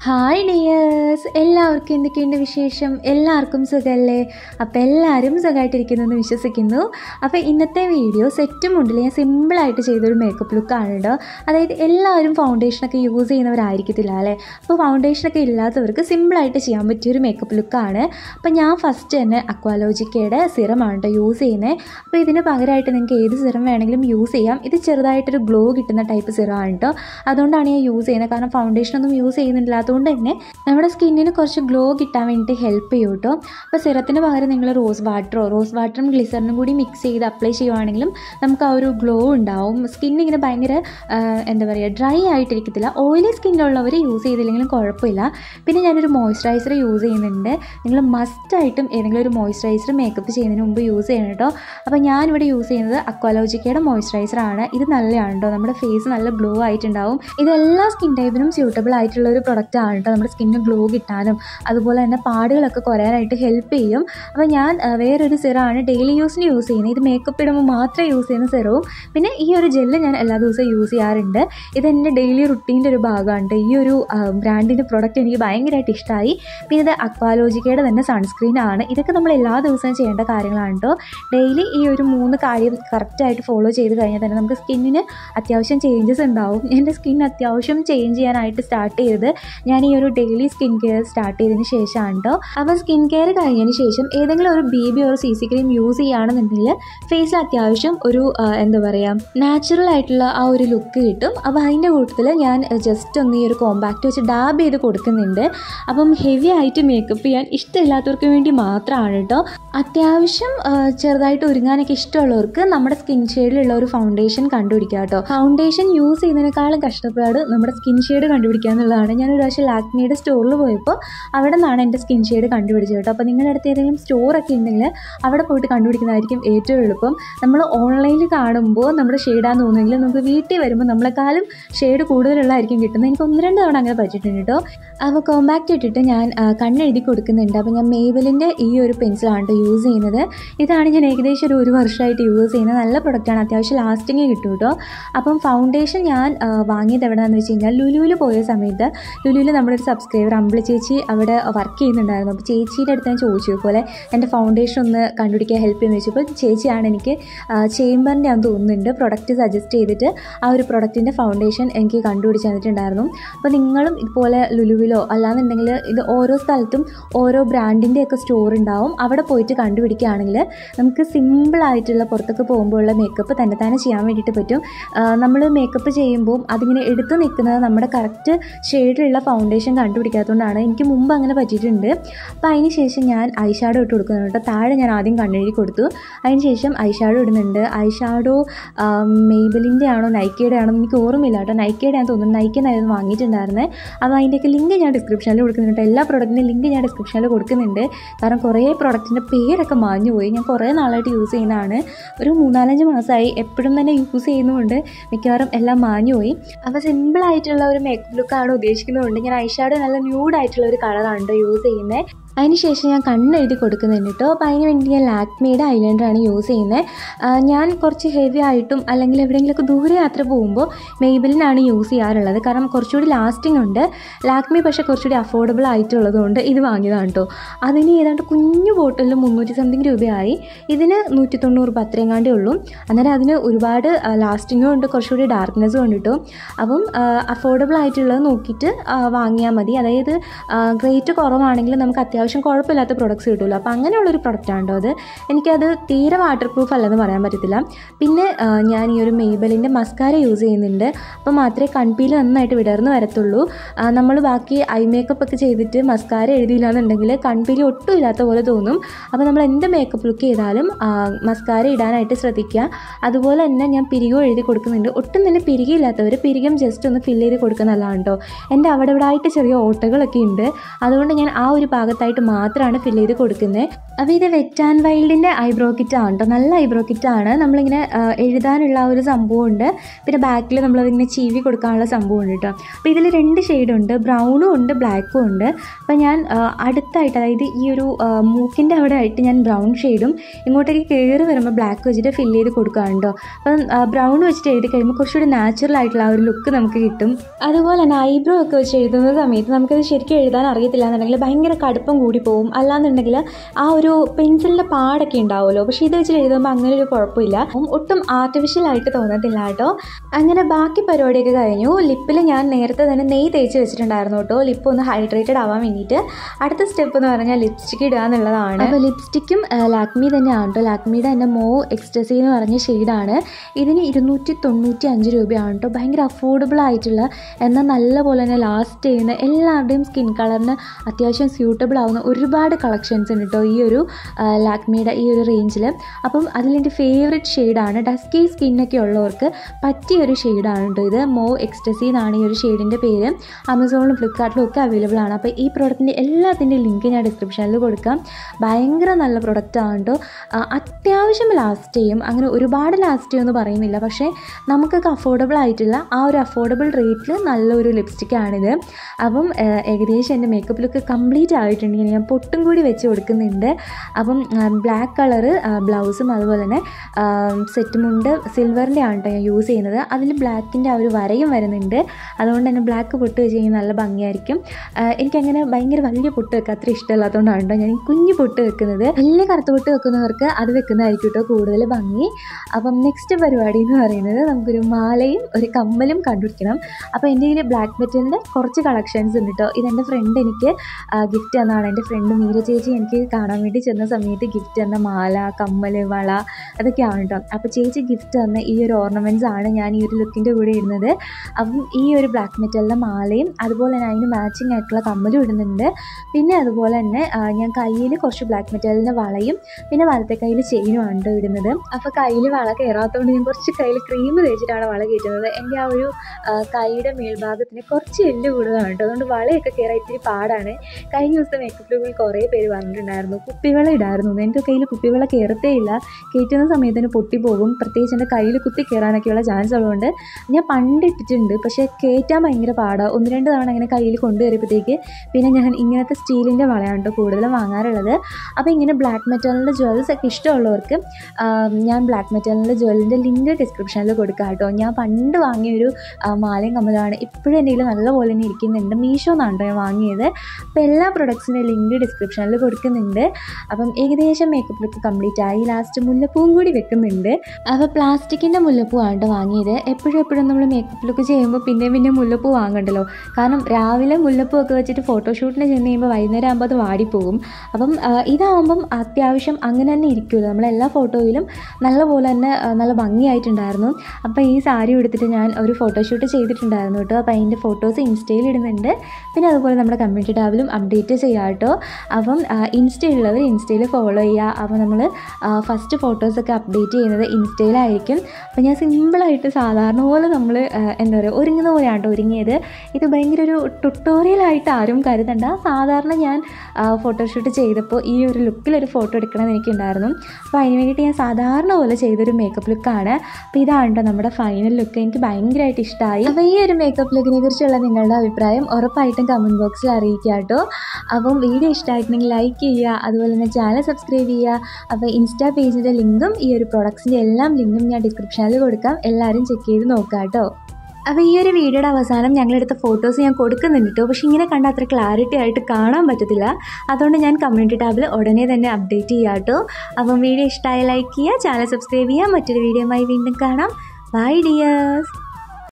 Hi dears എല്ലാവർക്കും എന്തൊക്കെയുണ്ട് വിശേഷം എല്ലാവർക്കും സുഖമല്ലേ അപ്പോൾ എല്ലാവരും സുഖമായിട്ടിരിക്കുന്നു എന്ന് വിശ്വസിക്കുന്നു അപ്പോൾ ഇന്നത്തെ വീഡിയോ സെറ്റ് മുണ്ടിൽ ഞാൻ സിമ്പിളായിട്ട് ചെയ്തൊരു മേക്കപ്പ് ലുക്കാണ് കേട്ടോ അതായത് എല്ലാവരും ഫൗണ്ടേഷനൊക്കെ യൂസ് ചെയ്യുന്നവരായിരിക്കത്തില്ല അല്ലേ അപ്പോൾ ഫൗണ്ടേഷനൊക്കെ ഇല്ലാത്തവർക്ക് സിമ്പിളായിട്ട് ചെയ്യാൻ പറ്റിയൊരു മേക്കപ്പ് ലുക്കാണ് അപ്പോൾ ഞാൻ ഫസ്റ്റ് തന്നെ അക്വാലോജിക്കയുടെ സിറമാണ് കേട്ടോ യൂസ് ചെയ്യുന്നത് അപ്പോൾ ഇതിന് പകരമായിട്ട് നിങ്ങൾക്ക് ഏത് സിറം വേണമെങ്കിലും യൂസ് ചെയ്യാം ഇത് ചെറുതായിട്ടൊരു ഗ്ലോ കിട്ടുന്ന ടൈപ്പ് സിറമാണ് കേട്ടോ അതുകൊണ്ടാണ് ഞാൻ യൂസ് ചെയ്യുന്നത് കാരണം ഫൗണ്ടേഷനൊന്നും യൂസ് ചെയ്യുന്നില്ലാത്തതുകൊണ്ട് തന്നെ നമ്മുടെ സ്കിന്നിന് കുറച്ച് ഗ്ലോ കിട്ടാൻ വേണ്ടിയിട്ട് ഹെൽപ്പ് ചെയ്യും കേട്ടോ അപ്പോൾ സിറത്തിന് പകരം നിങ്ങൾ റോസ് വാട്ടറോ റോസ് വാട്ടറും ഗ്ലിസറിനും കൂടി മിക്സ് ചെയ്ത് അപ്ലൈ ചെയ്യുവാണെങ്കിലും നമുക്ക് ആ ഒരു ഗ്ലോ ഉണ്ടാവും സ്കിൻ ഇങ്ങനെ ഭയങ്കര ആ, എന്താ പറയുക ഡ്രൈ ആയിട്ടിരിക്കത്തില്ല ഓയിലി സ്കിന്നുള്ളവർ യൂസ് ചെയ്തില്ലെങ്കിലും കുഴപ്പമില്ല പിന്നെ ഞാനൊരു മോയ്സ്ചറൈസർ യൂസ് ചെയ്യുന്നുണ്ട് നിങ്ങൾ മസ്റ്റായിട്ടും ഏതെങ്കിലും ഒരു മോയ്സ്ചറൈസർ മേക്കപ്പ് ചെയ്യുന്നതിന് മുമ്പ് യൂസ് ചെയ്യണം കേട്ടോ അപ്പോൾ ഞാനിവിടെ യൂസ് ചെയ്യുന്നത് അക്വാലോജിക്കയുടെ മോയ്സ്ചറൈസർ ആണ് ഇത് നല്ലതാണ് കേട്ടോ നമ്മുടെ ഫേസ് നല്ല ഗ്ലോ ആയിട്ടുണ്ടാവും ഇത് എല്ലാ സ്കിൻ ടൈപ്പിനും സ്യൂട്ടബിൾ ആയിട്ടുള്ള ഒരു പ്രൊഡക്റ്റ് ആണ് കേട്ടോ നമ്മുടെ സ്കിന്നിന് ഗ്ലോ കിട്ടാനും അതുപോലെ തന്നെ പാടുകളൊക്കെ കുറയാനായിട്ട് ഹെൽപ്പ് ചെയ്യും അപ്പോൾ ഞാൻ ആ, വേറൊരു സിറമാണ് ഡെയിലി യൂസിന് യൂസ് ചെയ്യുന്നത് ഇത് മേക്കപ്പ് ഇടുമ്പോൾ മാത്രമേ യൂസ് ചെയ്യുന്ന സിറവും പിന്നെ ഈ ഒരു ജെല്ല് ഞാൻ എല്ലാ ദിവസവും യൂസ് ചെയ്യാറുണ്ട് ഇത് എൻ്റെ ഡെയിലി റുട്ടീൻ്റെ ഒരു ഭാഗമാണ് ട്ടോ. ഈ ഒരു ബ്രാൻഡിൻ്റെ പ്രൊഡക്റ്റ് എനിക്ക് ഭയങ്കരമായിട്ട് ഇഷ്ടമായി പിന്നെ ഇത് അക്വാലോജിക്കയുടെ തന്നെ സൺസ്ക്രീൻ ആണ് ഇതൊക്കെ നമ്മൾ എല്ലാ ദിവസവും ചെയ്യേണ്ട കാര്യങ്ങളാണ് കേട്ടോ ഡെയിലി ഈ ഒരു മൂന്ന് കാര്യം കറക്റ്റായിട്ട് ഫോളോ ചെയ്ത് കഴിഞ്ഞാൽ തന്നെ നമുക്ക് സ്കിന്നിന് അത്യാവശ്യം ചേഞ്ചസ് ഉണ്ടാവും എൻ്റെ സ്കിൻ അത്യാവശ്യം ചേഞ്ച് ചെയ്യാനായിട്ട് സ്റ്റാർട്ട് ചെയ്തത് ഞാൻ ഈ ഒരു ഡെയിലി സ്കിൻ കെയർ സ്റ്റാർട്ട് ചെയ്തതിന് ശേഷമാണ് കേട്ടോ അപ്പോൾ സ്കിൻ കെയർ കഴിഞ്ഞതിന് ശേഷം ഏതെങ്കിലും ഒരു ബി ബി ഒരു സി സി ക്രീം യൂസ് ചെയ്യുകയാണെന്നുണ്ടെങ്കിൽ ഫേസിൽ അത്യാവശ്യം ഒരു ആ, എന്താ പറയുക നാച്ചുറൽ ആയിട്ടുള്ള ആ ഒരു ലുക്ക് കിട്ടും അപ്പോൾ അതിൻ്റെ കൂട്ടത്തിൽ ഞാൻ ജസ്റ്റ് ഒന്ന് ഈ ഒരു കോമ്പാക്റ്റ് വെച്ച് ഡാബ് ചെയ്ത് കൊടുക്കുന്നുണ്ട് അപ്പം ഹെവി ആയിട്ട് മേക്കപ്പ് ചെയ്യാൻ ഇഷ്ടമില്ലാത്തവർക്ക് വേണ്ടി മാത്രമാണ് കേട്ടോ അത്യാവശ്യം ആ, ചെറുതായിട്ട് ഒരുങ്ങാനൊക്കെ ഇഷ്ടമുള്ളവർക്ക് നമ്മുടെ സ്കിൻ ഷെയ്ഡിലുള്ള ഒരു ഫൗണ്ടേഷൻ കണ്ടുപിടിക്കുക കേട്ടോ ഫൗണ്ടേഷൻ യൂസ് ചെയ്യുന്നതിനേക്കാളും കഷ്ടപ്പാട് നമ്മുടെ സ്കിൻ ഷെയ്ഡ് കണ്ടുപിടിക്കുക എന്നുള്ളതാണ് ഞാൻ ഒരു പ്രാവശ്യം ലാക്മിയുടെ സ്റ്റോറിൽ പോയപ്പോൾ അവിടെ നിന്നാണ് എൻ്റെ സ്കിൻ ഷെയ്ഡ് കണ്ടുപിടിച്ചത് കേട്ടോ അപ്പോൾ നിങ്ങളുടെ അടുത്ത് ഏതെങ്കിലും സ്റ്റോറൊക്കെ ഉണ്ടെങ്കിൽ അവിടെ പോയിട്ട് കണ്ടുപിടിക്കുന്നതായിരിക്കും ഏറ്റവും എളുപ്പം നമ്മൾ ഓൺലൈനിൽ കാണുമ്പോൾ നമ്മുടെ ഷെയ്ഡാന്ന് തോന്നുമെങ്കിൽ നമുക്ക് വീട്ടിൽ വരുമ്പോൾ നമ്മളെക്കാളും ഷെയ്ഡ് കൂടുതലുള്ളതായിരിക്കും കിട്ടുന്നത് എനിക്ക് ഒന്ന് രണ്ട് തവണ അങ്ങനെ പറ്റിയിട്ടുണ്ട് കേട്ടോ അപ്പോൾ കോമ്പാക്റ്റ് ഇട്ടിട്ട് ഞാൻ ആ, കണ്ണെഴുതി കൊടുക്കുന്നുണ്ട് അപ്പോൾ ഞാൻ മേബലിൻ്റെ ഈ ഒരു പെൻസിലാണ് കേട്ടോ യൂസ് ചെയ്യുന്നത് ഇതാണ് ഞാൻ ഏകദേശം ഒരു ഒരു വർഷമായിട്ട് യൂസ് ചെയ്യുന്നത് നല്ല പ്രൊഡക്റ്റാണ് അത്യാവശ്യം ലാസ്റ്റിങ് കിട്ടും കേട്ടോ അപ്പം ഫൗണ്ടേഷൻ ഞാൻ ആ, വാങ്ങിയത് എവിടെയാണെന്ന് വെച്ച് കഴിഞ്ഞാൽ ലുലുവിൽ പോയ സമയത്ത് ലുലുവിൽ നമ്മുടെ ഒരു സബ്സ്ക്രൈബർ അമ്പിളി ചേച്ചി അവിടെ വർക്ക് ചെയ്യുന്നുണ്ടായിരുന്നു അപ്പോൾ ചേച്ചിയുടെ അടുത്ത് ഞാൻ ചോദിച്ചു പോലെ എൻ്റെ ഫൗണ്ടേഷൻ ഒന്ന് കണ്ടുപിടിക്കാൻ ഹെൽപ്പ് ചെയ്യുന്നു ചോദിച്ചപ്പോൾ ചേച്ചിയാണ് എനിക്ക് ചേംബറിൻ്റെ ആണെന്ന് തോന്നുന്നുണ്ട് പ്രൊഡക്റ്റ് സജസ്റ്റ് ചെയ്തിട്ട് ആ ഒരു പ്രൊഡക്റ്റിൻ്റെ ഫൗണ്ടേഷൻ എനിക്ക് കണ്ടുപിടിച്ച് തന്നിട്ടുണ്ടായിരുന്നു അപ്പോൾ നിങ്ങളും ഇതുപോലെ ലുലുവിലോ അല്ലാന്നുണ്ടെങ്കിൽ ഇത് ഓരോ സ്ഥലത്തും ഓരോ ബ്രാൻഡിൻ്റെയൊക്കെ സ്റ്റോർ ഉണ്ടാവും അവിടെ പോയിട്ട് കണ്ടുപിടിക്കുകയാണെങ്കിൽ നമുക്ക് സിമ്പിളായിട്ടുള്ള പുറത്തൊക്കെ പോകുമ്പോൾ ഉള്ള മേക്കപ്പ് തന്നെ തന്നെ ചെയ്യാൻ വേണ്ടിയിട്ട് പറ്റും നമ്മൾ മേക്കപ്പ് ചെയ്യുമ്പോൾ അതിങ്ങനെ എടുത്തു നിൽക്കുന്നത് നമ്മുടെ കറക്റ്റ് ഷെയ്ഡിലുള്ള ഫൗണ്ടേഷൻ കണ്ടുപിടിക്കാത്തതുകൊണ്ടാണ് എനിക്ക് മുമ്പ് അങ്ങനെ പറ്റിയിട്ടുണ്ട് അപ്പോൾ അതിന് ശേഷം ഞാൻ ഐ ഷാഡോ ഇട്ട് കൊടുക്കുന്നുണ്ട് കേട്ടോ താഴെ ഞാൻ ആദ്യം കണ്ണെഴുതി കൊടുത്തു അതിന് ശേഷം ഐ ഷാഡോ ഇടുന്നുണ്ട് ഐ ഷാഡോ മെയ്ബലിൻ്റെ ആണോ നൈക്കയുടെ ആണോ എന്ന് എനിക്ക് ഓർമ്മയില്ല കേട്ടോ നൈക്കയുടെ ഞാൻ തോന്നുന്നു നൈക്ക എന്നായിരുന്നു വാങ്ങിയിട്ടുണ്ടായിരുന്നത് അപ്പോൾ അതിൻ്റെയൊക്കെ ലിങ്ക് ഞാൻ ഡിസ്ക്രിപ്ഷനിൽ കൊടുക്കുന്നുണ്ട് കേട്ടോ. എല്ലാ പ്രൊഡക്റ്റിൻ്റെ ലിങ്ക് ഞാൻ ഡിസ്ക്രിപ്ഷനിൽ കൊടുക്കുന്നുണ്ട് കാരണം കുറേ പ്രൊഡക്റ്റിൻ്റെ പേരൊക്കെ മാഞ്ഞു പോയി ഞാൻ കുറേ നാളായിട്ട് യൂസ് ചെയ്യുന്നതാണ് ഒരു മൂന്നാലഞ്ച് മാസമായി എപ്പോഴും തന്നെ യൂസ് ചെയ്യുന്നതുകൊണ്ട് മിക്കവാറും എല്ലാം മാഞ്ഞു പോയി അപ്പോൾ സിമ്പിളായിട്ടുള്ള ഒരു മേക്കപ്പ് ലുക്കാണ് ഉദ്ദേശിക്കുന്നതുകൊണ്ട് ഞാൻ ഐഷാഡോ നല്ല ന്യൂഡായിട്ടുള്ള ഒരു കളറാണ് കേട്ടോ യൂസ് ചെയ്യുന്നത് അതിനുശേഷം ഞാൻ കണ്ണെഴുതി കൊടുക്കുന്നുണ്ട് കേട്ടോ അപ്പോൾ അതിന് വേണ്ടി ഞാൻ ലാക്മിയുടെ ഐലൈനറാണ് യൂസ് ചെയ്യുന്നത് ആ, ഞാൻ കുറച്ച് ഹെവി ആയിട്ടും അല്ലെങ്കിൽ എവിടെയെങ്കിലുമൊക്കെ ദൂരെ യാത്ര പോകുമ്പോൾ മെയ്ബിലിനാണ് യൂസ് ചെയ്യാറുള്ളത് കാരണം കുറച്ചുകൂടി ലാസ്റ്റിംഗ് ഉണ്ട് ലാക്മി പക്ഷേ കുറച്ചുകൂടി അഫോർഡബിൾ ആയിട്ടുള്ളത് കൊണ്ട് ഇത് വാങ്ങിയതാണ് കേട്ടോ അതിന് ഏതാണ്ട് കുഞ്ഞു ബോട്ടിലിൽ മുന്നൂറ്റി സംതിങ് രൂപയായി ഇതിന് നൂറ്റി തൊണ്ണൂറ് രൂപ അത്രയും കാണ്ടേ ഉള്ളൂ അന്നേരം അതിന് ഒരുപാട് ലാസ്റ്റിങ്ങും ഉണ്ട് കുറച്ചുകൂടി ഡാർക്ക്നെസ്സും ഉണ്ട് കേട്ടോ അപ്പം അഫോർഡബിൾ ആയിട്ടുള്ളത് നോക്കിയിട്ട് ആ, വാങ്ങിയാൽ മതി അതായത് റേറ്റ് കുറവാണെങ്കിൽ നമുക്ക് അത്യാവശ്യം കുഴപ്പമില്ലാത്ത പ്രൊഡക്ട്സ് കിട്ടുമല്ലോ അപ്പോൾ അങ്ങനെയുള്ളൊരു പ്രൊഡക്റ്റാണ് കേട്ടോ അത് എനിക്കത് തീരെ വാട്ടർ പ്രൂഫ് അല്ലെന്ന് പറയാൻ പറ്റത്തില്ല പിന്നെ ആ, ഞാൻ ഈ ഒരു മെയ്ബലിൻ്റെ മസ്കാര യൂസ് ചെയ്യുന്നുണ്ട് അപ്പോൾ മാത്രമേ കൺപീൽ നന്നായിട്ട് വിടർന്ന് വരത്തുള്ളൂ നമ്മൾ ബാക്കി ഐ മേക്കപ്പ് ഒക്കെ ചെയ്തിട്ട് മസ്കാര എഴുതിയില്ല എന്നുണ്ടെങ്കിൽ കൺപീൽ ഒട്ടും ഇല്ലാത്ത പോലെ തോന്നും അപ്പോൾ നമ്മൾ എന്ത് മേക്കപ്പ് ലുക്ക് ചെയ്താലും ആ, മസ്കാര ഇടാനായിട്ട് ശ്രദ്ധിക്കുക അതുപോലെ തന്നെ ഞാൻ പിരികം എഴുതി കൊടുക്കുന്നുണ്ട് ഒട്ടും തന്നെ പിരികയില്ലാത്തവർ പിരികം ജസ്റ്റ് ഒന്ന് ഫില്ല് ചെയ്ത് കൊടുക്കുന്നതല്ലാണ് കേട്ടോ എൻ്റെ അവിടെ ഇവിടെ ആയിട്ട് ചെറിയ ഓട്ടകളൊക്കെ ഉണ്ട് അതുകൊണ്ട് ഞാൻ ആ ഒരു ഭാഗത്തായിട്ട് ഐബ്രോസിനായിട്ട് മാത്രമാണ് ഫില്ല് ചെയ്ത് കൊടുക്കുന്നത് അപ്പോൾ ഇത് വെറ്റ് ആൻഡ് വൈൽഡിൻ്റെ ഐബ്രോ കിറ്റാണ് കേട്ടോ നല്ല ഐബ്രോ കിറ്റാണ് നമ്മളിങ്ങനെ ആ, എഴുതാനുള്ള ആ ഒരു സംഭവമുണ്ട് പിന്നെ ബാക്കിൽ നമ്മളതിങ്ങനെ ചീവി കൊടുക്കാനുള്ള സംഭവമുണ്ട് കേട്ടോ അപ്പോൾ ഇതിൽ രണ്ട് ഷെയ്ഡുണ്ട് ബ്രൗണും ഉണ്ട് ബ്ലാക്കും ഉണ്ട് അപ്പോൾ ഞാൻ ആ, അടുത്തായിട്ട് അതായത് ഈ ഒരു മൂക്കിൻ്റെ അവിടെ ആയിട്ട് ഞാൻ ബ്രൗൺ ഷെയ്ഡും ഇങ്ങോട്ടേക്ക് കയറി വരുമ്പോൾ ബ്ലാക്ക് വെച്ചിട്ട് ഫില്ല് ചെയ്ത് കൊടുക്കുകയാണ് കേട്ടോ അപ്പം ബ്രൗൺ വെച്ചിട്ട് എഴുതി കഴിയുമ്പോൾ കുറച്ചുകൂടി നാച്ചുറൽ ആയിട്ടുള്ള ആ ഒരു ലുക്ക് നമുക്ക് കിട്ടും അതുപോലെ തന്നെ ഐബ്രോ ഒക്കെ വെച്ച് എഴുതുന്ന സമയത്ത് നമുക്കത് ശരിക്കും എഴുതാൻ അറിയത്തില്ല എന്നുണ്ടെങ്കിൽ ഭയങ്കര കടുപ്പം കൂടി പോകും അല്ലാന്നുണ്ടെങ്കിൽ ആ ഒരു പെൻസിലിൻ്റെ പാടൊക്കെ ഉണ്ടാവുമല്ലോ പക്ഷേ ഇത് വെച്ചിട്ട് എഴുതുമ്പോൾ അങ്ങനെ ഒരു കുഴപ്പമില്ല ഉം, ഒട്ടും ആർട്ടിഫിഷ്യൽ ആയിട്ട് തോന്നത്തില്ല കേട്ടോ അങ്ങനെ ബാക്കി പരിപാടിയൊക്കെ കഴിഞ്ഞു ലിപ്പിൽ ഞാൻ നേരത്തെ തന്നെ നെയ്യ് തേച്ച് വെച്ചിട്ടുണ്ടായിരുന്നു കേട്ടോ ലിപ്പ് ഒന്ന് ഹൈഡ്രേറ്റഡ് ആവാൻ വേണ്ടിയിട്ട് അടുത്ത സ്റ്റെപ്പ് എന്ന് പറഞ്ഞാൽ ലിപ്സ്റ്റിക് ഇടുക എന്നുള്ളതാണ് അപ്പോൾ ലിപ്സ്റ്റിക്കും ലാക്മി തന്നെയാണ് കേട്ടോ ലാക്മിയുടെ തന്നെ മോ എക്സ്റ്റസി എന്ന് പറഞ്ഞ ഷെയ്ഡാണ് ഇതിന് ഇരുന്നൂറ്റി തൊണ്ണൂറ്റി അഞ്ച് രൂപയാണ് കേട്ടോ ഭയങ്കര അഫോർഡബിൾ ആയിട്ടുള്ള എന്നാൽ നല്ലപോലെ തന്നെ ലാസ്റ്റ് ചെയ്യുന്ന എല്ലാവരുടെയും സ്കിൻ കളറിന് അത്യാവശ്യം സ്യൂട്ടബിൾ ആവുന്ന ഒരുപാട് കളക്ഷൻസ് ഉണ്ട് കേട്ടോ ഈ ഒരു ലാക്മിയുടെ ഈ ഒരു റേഞ്ചിൽ അപ്പം അതിലെൻ്റെ ഫേവററ്റ് ഷെയ്ഡാണ് ഡസ്കി സ്കിന്നൊക്കെ ഉള്ളവർക്ക് പറ്റിയ ഒരു ഷെയ്ഡാണ് കേട്ടോ ഇത് മോ എക്സ്റ്റസി എന്നാണ് ഈ ഒരു ഷെയ്ഡിൻ്റെ പേര് ആമസോണിലും ഫ്ലിപ്കാർട്ടിലും ഒക്കെ അവൈലബിൾ ആണ് അപ്പോൾ ഈ പ്രോഡക്റ്റിൻ്റെ എല്ലാത്തിൻ്റെ ലിങ്ക് ഞാൻ ഡിസ്ക്രിപ്ഷനിൽ കൊടുക്കാം ഭയങ്കര നല്ല പ്രൊഡക്റ്റാണ് കേട്ടോ ആ, അത്യാവശ്യം ലാസ്റ്റ് ചെയ്യും അങ്ങനെ ഒരുപാട് ലാസ്റ്റ് ചെയ്യുമെന്ന് പറയുന്നില്ല പക്ഷേ നമുക്കൊക്കെ അഫോർഡബിൾ ആയിട്ടുള്ള ആ ഒരു അഫോർഡബിൾ റേറ്റിൽ നല്ലൊരു ലിപ്സ്റ്റിക്കാണിത് അപ്പം ആ, ഏകദേശം എൻ്റെ മേക്കപ്പ് ലുക്ക് കംപ്ലീറ്റ് ആയിട്ടുണ്ടെങ്കിൽ ഞാൻ പൊട്ടും കൂടി വെച്ച് കൊടുക്കുന്നുണ്ട് അപ്പം ബ്ലാക്ക് കളറ് ബ്ലൗസും അതുപോലെ തന്നെ സെറ്റ് മുണ്ട് സിൽവറിൻ്റെ ആണ് കേട്ടോ ഞാൻ യൂസ് ചെയ്യുന്നത് അതിൽ ബ്ലാക്കിൻ്റെ ആ ഒരു വരയും വരുന്നുണ്ട് അതുകൊണ്ട് തന്നെ ബ്ലാക്ക് പൊട്ട് വെച്ച് കഴിഞ്ഞാൽ നല്ല ഭംഗിയായിരിക്കും ആ, എനിക്കങ്ങനെ ഭയങ്കര വലിയ പൊട്ട് വെക്കുക അത്ര ഇഷ്ടമല്ലാത്തതുകൊണ്ടാണ് കേട്ടോ ഞാൻ ഈ കുഞ്ഞു പൊട്ട് വെക്കുന്നത് വലിയ കറുത്ത പൊട്ട് വെക്കുന്നവർക്ക് അത് വെക്കുന്നതായിരിക്കും കേട്ടോ കൂടുതൽ ഭംഗി അപ്പം നെക്സ്റ്റ് പരിപാടി എന്ന് പറയുന്നത് നമുക്കൊരു മാലയും ഒരു കമ്മലും കണ്ടുപിടിക്കണം അപ്പോൾ എൻ്റെ കയ്യിൽ ബ്ലാക്ക് മെറ്റലിൻ്റെ കുറച്ച് കളക്ഷൻസ് ഉണ്ട് കേട്ടോ ഇതെൻ്റെ ഫ്രണ്ട് എനിക്ക് ഗിഫ്റ്റ് തന്നതാണ് എൻ്റെ ഫ്രണ്ട് മീര ചേച്ചി എനിക്ക് കാണാൻ വേണ്ടി ചെന്ന സമയത്ത് ഗിഫ്റ്റ് തന്ന മാല കമ്മൽ വള അതൊക്കെയാണ് കേട്ടോ അപ്പോൾ ചേച്ചി ഗിഫ്റ്റ് തന്ന ഈ ഒരു ഓർണമെൻറ്റ്സ് ആണ് ഞാൻ ഈ ഒരു ലുക്കിൻ്റെ കൂടെ ഇടുന്നത് അപ്പം ഈ ഒരു ബ്ലാക്ക് മെറ്റലിൻ്റെ മാലയും അതുപോലെ തന്നെ അതിന് മാച്ചിങ് ആയിട്ടുള്ള കമ്മലും ഇടുന്നുണ്ട് പിന്നെ അതുപോലെ തന്നെ ആ, ഞാൻ കയ്യിൽ കുറച്ച് ബ്ലാക്ക് മെറ്റലിൻ്റെ വളയും പിന്നെ വലത്തെ കയ്യിൽ ചെയിനുമാണ് കേട്ടോ ഇടുന്നത് അപ്പോൾ കയ്യിൽ വള കയറാത്തതുകൊണ്ട് ഞാൻ കുറച്ച് കയ്യിൽ ക്രീം തേച്ചിട്ടാണ് വള കയറ്റുന്നത് എൻ്റെ ആ ഒരു ആ, കൈയുടെ മേൽഭാഗത്തിന് കുറച്ച് എല്ല് കൂടുതലാണ് കേട്ടോ അതുകൊണ്ട് വളയൊക്കെ കയറാൻ ഇത്തിരി പാടാണ് കഴിഞ്ഞ ദിവസം മേക്കപ്പ് ലുക്കിൽ കുറേ പേര് പറഞ്ഞിട്ടുണ്ടായിരുന്നു കുപ്പിവള ഇടായിരുന്നു എന്ന്. എൻ്റെ കയ്യിൽ കുപ്പിവള കയറത്തേ ഇല്ല കയറ്റുന്ന സമയത്തിന് പൊട്ടിപ്പോകും പ്രത്യേകിച്ച് എൻ്റെ കയ്യിൽ കുത്തി കയറാനൊക്കെയുള്ള ചാൻസ് ഉള്ളതുകൊണ്ട് ഞാൻ പണ്ട് ഇട്ടിട്ടുണ്ട് പക്ഷേ കയറ്റാൻ ഭയങ്കര പാടാണ് ഒന്ന് രണ്ട് തവണ അങ്ങനെ കയ്യിൽ കൊണ്ടുവരുമ്പോഴത്തേക്ക് പിന്നെ ഞാൻ ഇങ്ങനത്തെ സ്റ്റീലിൻ്റെ വളയാണ് കേട്ടോ കൂടുതലും വാങ്ങാറുള്ളത് അപ്പോൾ ഇങ്ങനെ ബ്ലാക്ക് മെറ്റലിൻ്റെ ജ്വൽസ് ഒക്കെ ഇഷ്ടമുള്ളവർക്ക് ആം, ഞാൻ ബ്ലാക്ക് മെറ്റലിൻ്റെ ജ്വല്ലിൻ്റെ ലിങ്ക് ഡിസ്ക്രിപ്ഷനിൽ കൊടുക്കാം കേട്ടോ ഞാൻ പണ്ട് വാങ്ങിയൊരു ആ, മാലയും കമ്മലാണ് ഇപ്പോഴും എൻ്റെ കയ്യിൽ നല്ലപോലെ തന്നെ ഇരിക്കുന്നുണ്ട് മീഷോ എന്നാണ് കേട്ടോ ഞാൻ വാങ്ങിയത് അപ്പോൾ എല്ലാ പ്രൊഡക്ട്സിൻ്റെ ലിങ്ക് ഡിസ്ക്രിപ്ഷനിൽ കൊടുക്കുന്നുണ്ട് അപ്പം ഏകദേശം മേക്കപ്പ് ലുക്ക് കംപ്ലീറ്റ് ആയി ലാസ്റ്റ് മുല്ലപ്പൂവും കൂടി വെക്കുന്നുണ്ട് അപ്പോൾ പ്ലാസ്റ്റിക്കിൻ്റെ മുല്ലപ്പൂവാണ് കേട്ടോ വാങ്ങിയത് എപ്പോഴും എപ്പോഴും നമ്മൾ മേക്കപ്പ് ലുക്ക് ചെയ്യുമ്പോൾ പിന്നെ പിന്നെ മുല്ലപ്പൂ വാങ്ങണ്ടല്ലോ കാരണം രാവിലെ മുല്ലപ്പൂ ഒക്കെ വെച്ചിട്ട് ഫോട്ടോഷൂട്ടിന് ചെന്ന് കഴിയുമ്പോൾ വൈകുന്നേരം ആകുമ്പോൾ അത് വാടിപ്പോകും അപ്പം ആ, ഇതാവുമ്പം അത്യാവശ്യം അങ്ങനെ തന്നെ ഇരിക്കുമല്ലോ നമ്മളെല്ലാ ഫോട്ടോയിലും നല്ലപോലെ തന്നെ ആ, നല്ല ഭംഗിയായിട്ടുണ്ടായിരുന്നു അപ്പോൾ ഈ സാരി എടുത്തിട്ട് ഞാൻ ഒരു ഫോട്ടോഷൂട്ട് ചെയ്തിട്ടുണ്ടായിരുന്നു കേട്ടോ അപ്പോൾ അതിൻ്റെ ഫോട്ടോസ് ഇൻസ്റ്റയിൽ ഇടുന്നുണ്ട് പിന്നെ അതുപോലെ നമ്മുടെ കമ്മ്യൂണിറ്റി ടാബിലും അപ്ഡേറ്റ് ചെയ്യാം കേട്ടോ അപ്പം ഇൻസ്റ്റയിലുള്ളവർ ഇൻസ്റ്റയിൽ ഫോളോ ചെയ്യുക അപ്പോൾ നമ്മൾ ഫസ്റ്റ് ഫോട്ടോസൊക്കെ അപ്ഡേറ്റ് ചെയ്യുന്നത് ഇൻസ്റ്റയിലായിരിക്കും അപ്പോൾ ഞാൻ സിമ്പിളായിട്ട് സാധാരണ പോലെ നമ്മൾ എന്താ പറയുക ഒരുങ്ങുന്ന പോലെയാണ് കേട്ടോ ഒരുങ്ങിയത് ഇത് ഭയങ്കര ഒരു ട്യൂട്ടോറിയലായിട്ട് ആരും കരുതണ്ട സാധാരണ ഞാൻ ഫോട്ടോഷൂട്ട് ചെയ്തപ്പോൾ ഈ ഒരു ലുക്കിൽ ഒരു ഫോട്ടോ എടുക്കണമെന്ന് എനിക്കുണ്ടായിരുന്നു അപ്പോൾ അതിന് വേണ്ടിയിട്ട് ഞാൻ സാധാരണ പോലെ ചെയ്തൊരു മേക്കപ്പ് ലുക്കാണ് അപ്പോൾ ഇതാണ് കേട്ടോ നമ്മുടെ ഫൈനൽ ലുക്ക് എനിക്ക് ഭയങ്കരമായിട്ട് ഇഷ്ടമായി അപ്പോൾ ഈ ഒരു മേക്കപ്പ് ലുക്കിനെ കുറിച്ചുള്ള നിങ്ങളുടെ അഭിപ്രായം ഉറപ്പായിട്ടും കമൻറ്റ് ബോക്സിൽ അറിയിക്കുക കേട്ടോ അപ്പം വീഡിയോ ഇഷ്ടമായിട്ടുണ്ടെങ്കിൽ ലൈക്ക് ചെയ്യുക അതുപോലെ തന്നെ ചാനൽ സബ്സ്ക്രൈബ് ചെയ്യുക അപ്പോൾ ഇൻസ്റ്റാ പേജിൻ്റെ ലിങ്കും ഈ ഒരു പ്രൊഡക്ട്സിൻ്റെ എല്ലാം ലിങ്കും ഞാൻ ഡിസ്ക്രിപ്ഷനിൽ കൊടുക്കാം എല്ലാവരും ചെക്ക് ചെയ്ത് നോക്കുക കേട്ടോ അപ്പോൾ ഈ ഒരു വീഡിയോയുടെ അവസാനം ഞങ്ങളെടുത്ത ഫോട്ടോസ് ഞാൻ കൊടുക്കുന്നുണ്ട് കേട്ടോ പക്ഷേ ഇങ്ങനെ കണ്ട അത്ര ക്ലാരിറ്റി ആയിട്ട് കാണാൻ പറ്റത്തില്ല അതുകൊണ്ട് ഞാൻ കമ്മ്യൂണിറ്റി ടാബിൽ ഉടനെ തന്നെ അപ്ഡേറ്റ് ചെയ്യാം കേട്ടോ അപ്പം വീഡിയോ ഇഷ്ടമായ ലൈക്ക് ചെയ്യുക ചാനൽ സബ്സ്ക്രൈബ് ചെയ്യുക മറ്റൊരു വീഡിയോയുമായി വീണ്ടും കാണാം ബൈ ഡിയേഴ്സ്